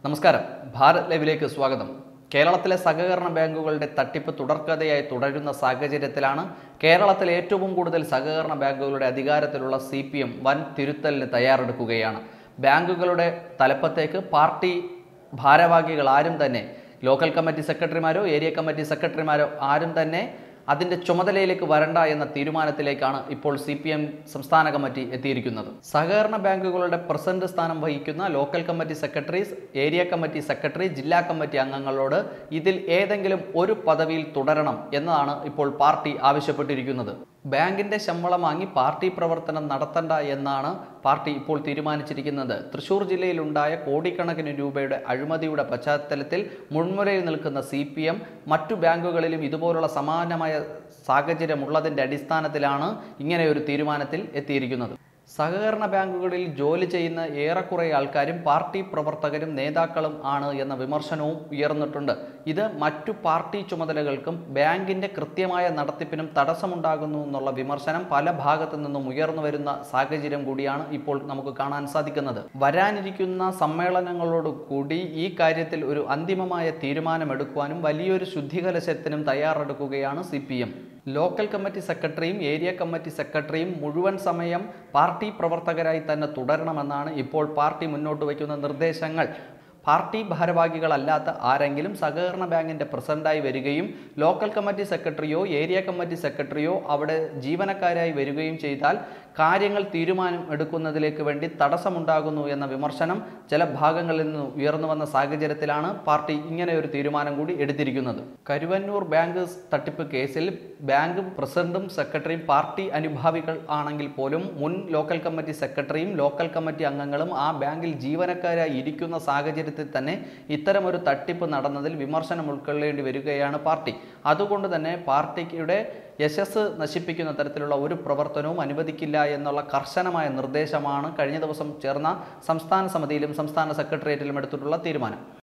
നമസ്കാരം ഭാരത് ലൈവിലേക്ക് സ്വാഗതം കേരളത്തിലെ സഹകരണ ബാങ്കുകളുടെ തട്ടിപ്പ് തുടർക്കഥയായി തുടരുന്ന സാഹചര്യത്തിലാണ് കേരളത്തിലെ ഏറ്റവും കൂടുതൽ സഹകരണ ബാങ്കുകളുടെ അധികാരത്തിലുള്ള സി പി എം വൻ തിരുത്തലിന് തയ്യാറെടുക്കുകയാണ് ബാങ്കുകളുടെ തലപ്പത്തേക്ക് പാർട്ടി ഭാരവാഹികൾ ആരും തന്നെ ലോക്കൽ കമ്മിറ്റി സെക്രട്ടറിമാരോ ഏരിയ കമ്മിറ്റി സെക്രട്ടറിമാരോ ആരും തന്നെ അതിന്റെ ചുമതലയിലേക്ക് വരണ്ട എന്ന തീരുമാനത്തിലേക്കാണ് ഇപ്പോൾ സി പി എം സംസ്ഥാന കമ്മിറ്റി എത്തിയിരിക്കുന്നത് സഹകരണ ബാങ്കുകളുടെ പ്രസിഡന്റ് സ്ഥാനം വഹിക്കുന്ന local committee secretaries area committee secretary ജില്ലാ കമ്മിറ്റി അംഗങ്ങളോട് ഇതിൽ ഏതെങ്കിലും ഒരു പദവിയിൽ തുടരണം എന്നതാണ് ഇപ്പോൾ പാർട്ടി ആവശ്യപ്പെട്ടിരിക്കുന്നത് ബാങ്കിന്റെ ശമ്പളം വാങ്ങി പാർട്ടി പ്രവർത്തനം നടത്തണ്ട എന്നാണ് പാർട്ടി ഇപ്പോൾ തീരുമാനിച്ചിരിക്കുന്നത് തൃശൂർ ജില്ലയിലുണ്ടായ കോടിക്കണക്കിന് രൂപയുടെ അഴിമതിയുടെ പശ്ചാത്തലത്തിൽ മുൻമുരയിൽ നിൽക്കുന്ന സി പി എം മറ്റു ബാങ്കുകളിലും ഇതുപോലുള്ള സമാനമായ സാഹചര്യമുള്ളതിൻ്റെ അടിസ്ഥാനത്തിലാണ് ഇങ്ങനെ ഒരു തീരുമാനത്തിൽ എത്തിയിരിക്കുന്നത് സഹകരണ ബാങ്കുകളിൽ ജോലി ചെയ്യുന്ന ഏറെക്കുറെ ആൾക്കാരും പാർട്ടി പ്രവർത്തകരും നേതാക്കളും ആണ് എന്ന വിമർശനവും ഉയർന്നിട്ടുണ്ട് ഇത് മറ്റു പാർട്ടി ചുമതലകൾക്കും ബാങ്കിന്റെ കൃത്യമായ നടത്തിപ്പിനും തടസ്സമുണ്ടാകുന്നു എന്നുള്ള വിമർശനം പല ഭാഗത്തു നിന്നും ഉയർന്നു വരുന്ന സാഹചര്യം കൂടിയാണ് ഇപ്പോൾ നമുക്ക് കാണാൻ സാധിക്കുന്നത് വരാനിരിക്കുന്ന സമ്മേളനങ്ങളോട് കൂടി ഈ കാര്യത്തിൽ ഒരു അന്തിമമായ തീരുമാനമെടുക്കുവാനും വലിയൊരു ശുദ്ധികലശത്തിനും തയ്യാറെടുക്കുകയാണ് സി ലോക്കൽ കമ്മിറ്റി സെക്രട്ടറിയും ഏരിയ കമ്മിറ്റി സെക്രട്ടറിയും മുഴുവൻ സമയം പാർട്ടി പ്രവർത്തകരായി തന്നെ തുടരണമെന്നാണ് ഇപ്പോൾ പാർട്ടി മുന്നോട്ട് വയ്ക്കുന്ന നിർദ്ദേശങ്ങൾ പാർട്ടി ഭാരവാഹികളല്ലാത്ത ആരെങ്കിലും സഹകരണ ബാങ്കിന്റെ പ്രസിഡന്റായി വരികയും ലോക്കൽ കമ്മിറ്റി സെക്രട്ടറിയോ ഏരിയ കമ്മിറ്റി സെക്രട്ടറിയോ അവിടെ ജീവനക്കാരായി വരികയും ചെയ്താൽ കാര്യങ്ങൾ തീരുമാനം എടുക്കുന്നതിലേക്ക് വേണ്ടി തടസ്സമുണ്ടാകുന്നു എന്ന വിമർശനം ചില ഭാഗങ്ങളിൽ നിന്ന് ഉയർന്നു വന്ന സാഹചര്യത്തിലാണ് പാർട്ടി ഇങ്ങനെ ഒരു തീരുമാനം കൂടി എടുത്തിരിക്കുന്നത് കരുവന്നൂർ ബാങ്ക് തട്ടിപ്പ് കേസിൽ ബാങ്ക് പ്രസിഡന്റും സെക്രട്ടറിയും പാർട്ടി അനുഭാവികൾ ആണെങ്കിൽ പോലും മുൻ ലോക്കൽ കമ്മിറ്റി സെക്രട്ടറിയും ലോക്കൽ കമ്മിറ്റി അംഗങ്ങളും ആ ബാങ്കിൽ ജീവനക്കാരായി ഇരിക്കുന്ന സാഹചര്യത്തിൽ തന്നെ ഇത്തരമൊരു തട്ടിപ്പ് നടന്നതിൽ വിമർശനം ഉൾക്കൊള്ളേണ്ടി വരികയാണ് പാർട്ടി അതുകൊണ്ട് തന്നെ പാർട്ടിയുടെ യശസ് നശിപ്പിക്കുന്ന തരത്തിലുള്ള ഒരു പ്രവർത്തനവും അനുവദിക്കില്ല എന്നുള്ള കർശനമായ നിർദ്ദേശമാണ് കഴിഞ്ഞ ദിവസം ചേർന്ന സംസ്ഥാന സമിതിയിലും സംസ്ഥാന സെക്രട്ടേറിയറ്റിലും എടുത്തിട്ടുള്ള തീരുമാനം